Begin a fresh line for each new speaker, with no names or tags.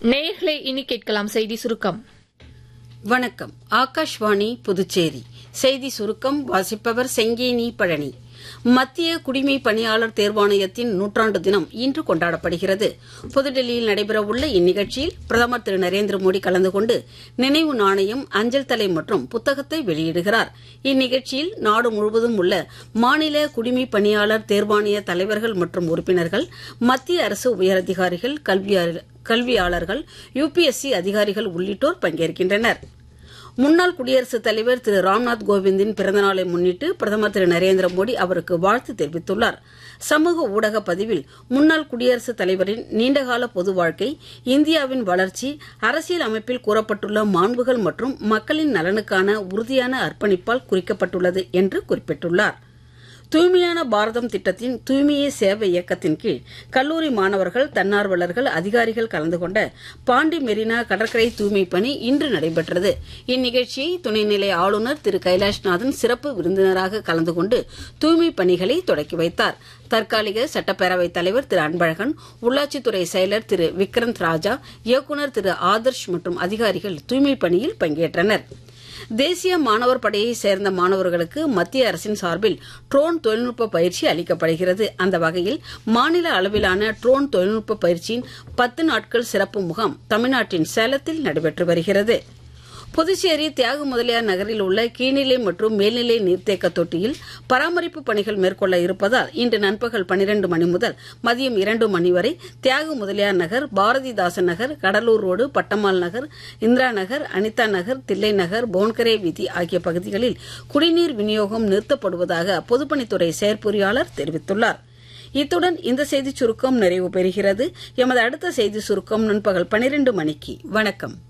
நேயர்களே இனி கேட்கலாம் செய்தி சுருக்கம்
வணக்கம் ஆகாஷ்வாணி புதுச்சேரி செய்தி சுருக்கம் வாசிப்பவர் செங்கேனி பழனி மத்திய குடிமை பணியாளர் தேர்வாணையத்தின் நூற்றாண்டு தினம் இன்று கொண்டாடப்படுகிறது புதுடெல்லியில் நடைபெறவுள்ள இந்நிகழ்ச்சியில் பிரதமர் திரு நரேந்திர மோடி கலந்து கொண்டு நினைவு நாணயம் அஞ்சல் தலை மற்றும் புத்தகத்தை வெளியிடுகிறார் இந்நிகழ்ச்சியில் நாடு முழுவதும் உள்ள மாநில குடிமை பணியாளர் தேர்வாணைய தலைவர்கள் மற்றும் உறுப்பினர்கள் மத்திய அரசு உயரதிகாரிகள் கல்வியா- கல்வியாளர்கள் யுபிஎஸ்சி அதிகாரிகள் உள்ளிட்டோர் பங்கேற்கின்றனர் முன்னாள் குடியரசுத் தலைவர் திரு ராம்நாத் கோவிந்தின் பிறந்தநாளை முன்னிட்டு பிரதமர் திரு நரேந்திர மோடி அவருக்கு வாழ்த்து தெரிவித்துள்ளார் சமூக ஊடக பதிவில் முன்னாள் குடியரசுத் தலைவரின் நீண்டகால பொது வாழ்க்கை இந்தியாவின் வளர்ச்சி அரசியல் அமைப்பில் கூறப்பட்டுள்ள மாண்புகள் மற்றும் மக்களின் நலனுக்கான உறுதியான அர்ப்பணிப்பால் குறிக்கப்பட்டுள்ளது என்று குறிப்பிட்டுள்ளார் தூய்மையான பாரதம் திட்டத்தின் தூய்மையே சேவை இயக்கத்தின் கீழ் கல்லூரி மாணவர்கள் தன்னார்வலர்கள் அதிகாரிகள் கலந்து கொண்ட பாண்டி மெரினா கடற்கரை தூய்மை பணி இன்று நடைபெற்றது இந்நிகழ்ச்சியை துணைநிலை ஆளுநர் திரு கைலாஷ்நாதன் சிறப்பு விருந்தினராக கலந்து கொண்டு தூய்மை பணிகளை தொடக்கி வைத்தார் தற்காலிக சட்டப்பேரவைத் தலைவர் திரு அன்பழகன் உள்ளாட்சித்துறை செயலர் திரு விக்ரந்த் ராஜா இயக்குநர் திரு ஆதர்ஷ் மற்றும் அதிகாரிகள் தூய்மை பணியில் பங்கேற்றனர் தேசிய மாணவர் படையை சேர்ந்த மாணவர்களுக்கு மத்திய அரசின் சார்பில் ட்ரோன் தொழில்நுட்ப பயிற்சி அளிக்கப்படுகிறது அந்த வகையில் மாநில அளவிலான ட்ரோன் தொழில்நுட்ப பயிற்சியின் பத்து நாட்கள் சிறப்பு முகாம் தமிழ்நாட்டின் சேலத்தில் நடைபெற்று வருகிறது புதுச்சேரி தியாகு முதலியார் நகரில் உள்ள கீழ்நிலை மற்றும் மேல்நிலை நீர்த்தேக்க தொட்டியில் பராமரிப்பு பணிகள் மேற்கொள்ள இருப்பதால் இன்று நண்பகல் பனிரண்டு மணி முதல் மதியம் இரண்டு மணி வரை தியாகு முதலியார் நகர் பாரதிதாசன் நகர் கடலூர் ரோடு பட்டம்மாள் நகர் இந்திரா நகர் அனிதா நகர் தில்லை நகர் போன்கரே வீதி ஆகிய பகுதிகளில் குடிநீர் விநியோகம் நிறுத்தப்படுவதாக பொதுப்பணித்துறை செயற்பொறியாளர் தெரிவித்துள்ளார் இத்துடன் இந்த செய்திச் சுருக்கம் நிறைவு பெறுகிறது எமது அடுத்த செய்தி சுருக்கம் நண்பகல் பனிரெண்டு மணிக்கு வணக்கம்